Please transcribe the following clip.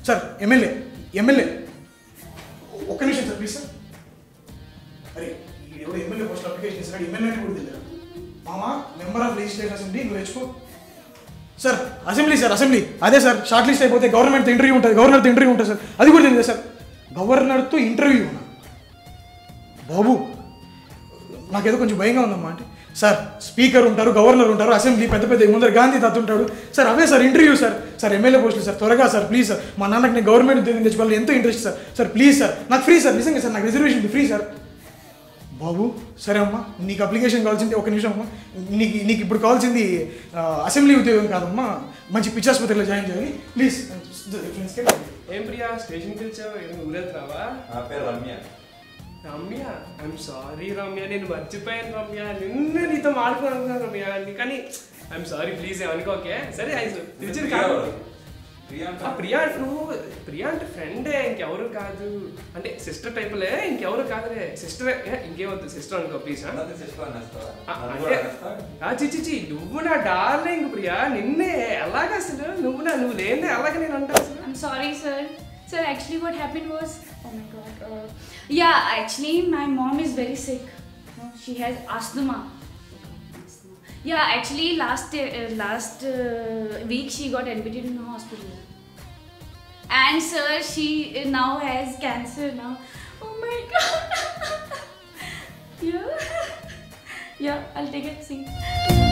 Sir MLA MLA ఒక్క నిమిషం sir please sir అరే ఈ ఎవరు ఎమ్మెల్యే పోస్ట్ అప్లికేషన్ ఇస్తాడు ఎమ్మెల్యే కూడా తెలియదు మామా మెంబర్ ఆఫ్ లెజిస్లేటివ్ అసెంబ్లీ నువ్వు తెచ్చుకో సార్ అసెంబ్లీ సార్ అసెంబ్లీ అదే సార్ షార్ట్ లిస్ట్ అయిపోతే గవర్నమెంట్ ఇంటర్వ్యూ ఉంటుంది గవర్నర్తో ఇంటర్వ్యూ ఉంటుంది సార్ అది కూడా తెలియదు సార్ గవర్నర్తో ఇంటర్వ్యూ బాబు నాకేదో కొంచెం భయంగా ఉందమ్మా అంటే సార్ స్పీకర్ ఉంటారు గవర్నర్ ఉంటారు అసెంబ్లీ పెద్ద పెద్ద ముందర గాంధీ తాత ఉంటాడు సార్ అవే sir interview sir sir MLA పోస్టులు సార్ త్వరగా సార్ ప్లీజ్ సార్ మా నాన్నకి నేను గవర్నమెంట్ ఉద్యోగం తెచ్చుకోవాలి ఎంతో interest sir sir please sir నాకు ఫ్రీ సార్ నిజంగా సార్ నాకు రిజర్వేషన్ ఫ్రీ సార్ బాబు సరే అమ్మా నీకు అప్లికేషన్ కావాల్సింది ఒక నిమిషం అమ్మా నీకు నీకు ఇప్పుడు కావాల్సింది ఆ, అసెంబ్లీ ఉద్యోగం కాదమ్మా మంచి పిచ్చాసుపత్రిలో జాయిన్ చేయాలి ప్లీజ్ ఫ్రెండ్స్కి ఏం ప్రియా స్టేషన్కి పిలిచావు ఏం ఊరెళ్తున్నావా నా పేరు రమ్య రమ్య ఐఎమ్ సారీ రమ్య నేను మర్చిపోయాను రమ్య నిన్న నీతో మాట్లాడుకున్నాను రమ్య నీ- కానీ ఐఎమ్ సారీ ప్లీజ్ ఏమనుకోకే సరే ఐ పిలిచింది ప్రియా కాదు ఎవరు? ప్రియా అంటే ఆ ప్రియా నువ్వు ప్రియా అంటే ఫ్రెండే ఇంకెవరు కాదు అంటే సిస్టర్ టైపులే ఇంకెవరు కాదులే సిస్టర్ ఇంకేమవుతుంది సిస్టర్ అనుకో ప్లీజ్ అందరినీ సిస్టర్ అనేస్తావా? ఆ, నన్ను అంటే కూడా అనేస్తావా? ఆ చిచ్చి చి నువ్వు నా డార్లింగ్ ప్రియా నిన్నే ఎలాగ అసలు నువ్వు నా నువ్వు లేదే అలాగే నేను అంటా అసలు I'm sorry, sir. Sir, actually, what happened was, oh my god. Uh, yeah, actually, my mom is very sick. No, she has asthma. Asthma. Yeah, actually, last uh, last uh, week she got admitted in the hospital. And sir, she uh, now has cancer now. Oh my god. yeah. yeah, I'll take a seat.